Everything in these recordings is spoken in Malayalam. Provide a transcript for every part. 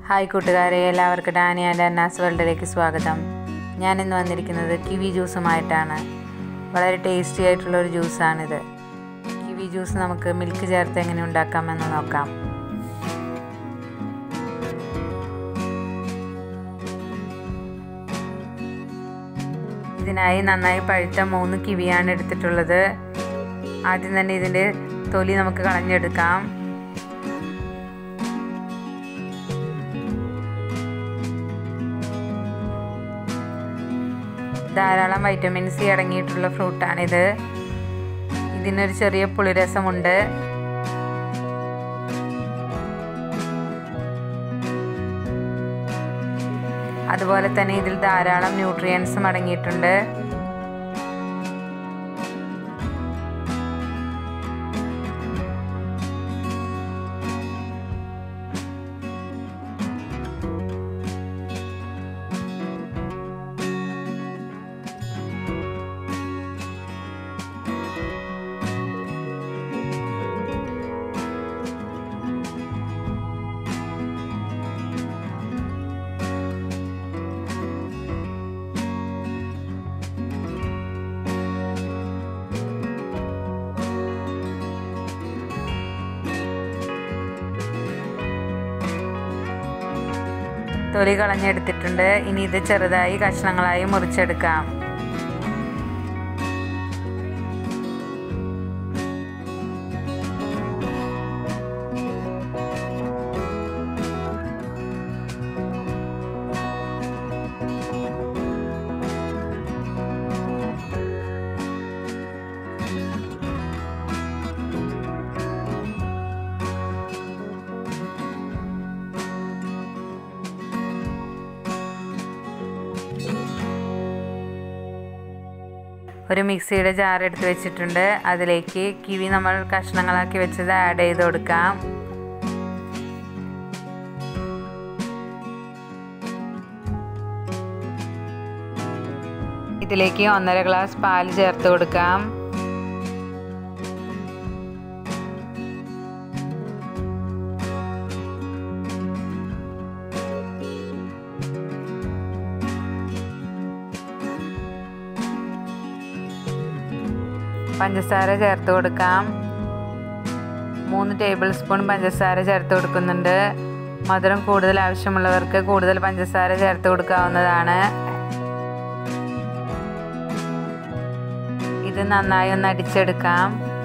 ഹായ് കൂട്ടുകാരെ എല്ലാവർക്കും ഡാനി ആൻഡ് അന്നാസ് വേൾഡിലേക്ക് സ്വാഗതം ഞാൻ ഇന്ന് വന്നിരിക്കുന്നത് കിവി ജ്യൂസുമായിട്ടാണ് വളരെ ടേസ്റ്റി ആയിട്ടുള്ള ഒരു ജ്യൂസാണിത് കിവി ജ്യൂസ് നമുക്ക് മിൽക്ക് ചേർത്ത് എങ്ങനെ ഉണ്ടാക്കാമെന്ന് നോക്കാം ഇതിനായി നന്നായി പഴുത്ത മൂന്ന് കിവിയാണ് എടുത്തിട്ടുള്ളത് ആദ്യം തന്നെ ഇതിൻ്റെ തൊലി നമുക്ക് കളഞ്ഞെടുക്കാം ധാരാളം വൈറ്റമിൻ സി അടങ്ങിയിട്ടുള്ള ഫ്രൂട്ടാണിത് ഇതിനൊരു ചെറിയ പുളിരസമുണ്ട് അതുപോലെ തന്നെ ഇതിൽ ധാരാളം ന്യൂട്രിയൻസും അടങ്ങിയിട്ടുണ്ട് തൊലി കളഞ്ഞെടുത്തിട്ടുണ്ട് ഇനി ഇത് ചെറുതായി കഷ്ണങ്ങളായി മുറിച്ചെടുക്കാം ഒരു മിക്സിയുടെ ജാർ എടുത്ത് വെച്ചിട്ടുണ്ട് അതിലേക്ക് കിവി നമ്മൾ കഷ്ണങ്ങളാക്കി വെച്ചത് ആഡ് ചെയ്ത് കൊടുക്കാം ഇതിലേക്ക് ഒന്നര ഗ്ലാസ് പാൽ ചേർത്ത് കൊടുക്കാം പഞ്ചസാര ചേർത്ത് കൊടുക്കാം മൂന്ന് ടേബിൾ സ്പൂൺ പഞ്ചസാര ചേർത്ത് കൊടുക്കുന്നുണ്ട് മധുരം കൂടുതൽ ആവശ്യമുള്ളവർക്ക് കൂടുതൽ പഞ്ചസാര ചേർത്ത് കൊടുക്കാവുന്നതാണ് ഇത് നന്നായി ഒന്ന് അടിച്ചെടുക്കാം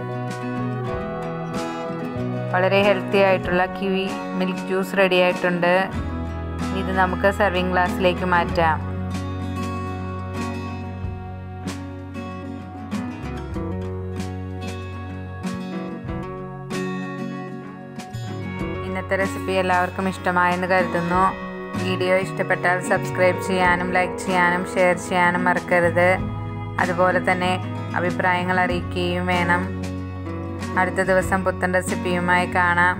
വളരെ ഹെൽത്തി ആയിട്ടുള്ള കിവി മിൽക്ക് ജ്യൂസ് റെഡി ആയിട്ടുണ്ട് ഇത് നമുക്ക് സെർവിങ് ഗ്ലാസ്സിലേക്ക് മാറ്റാം ഇന്നത്തെ റെസിപ്പി എല്ലാവർക്കും ഇഷ്ടമായെന്ന് കരുതുന്നു വീഡിയോ ഇഷ്ടപ്പെട്ടാൽ സബ്സ്ക്രൈബ് ചെയ്യാനും ലൈക്ക് ചെയ്യാനും ഷെയർ ചെയ്യാനും മറക്കരുത് അതുപോലെ തന്നെ അഭിപ്രായങ്ങൾ അറിയിക്കുകയും വേണം അടുത്ത ദിവസം പുത്തൻ റെസിപ്പിയുമായി കാണാം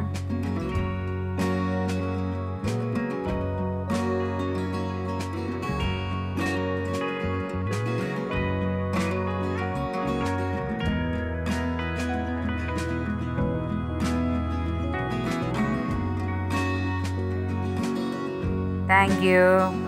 Thank you.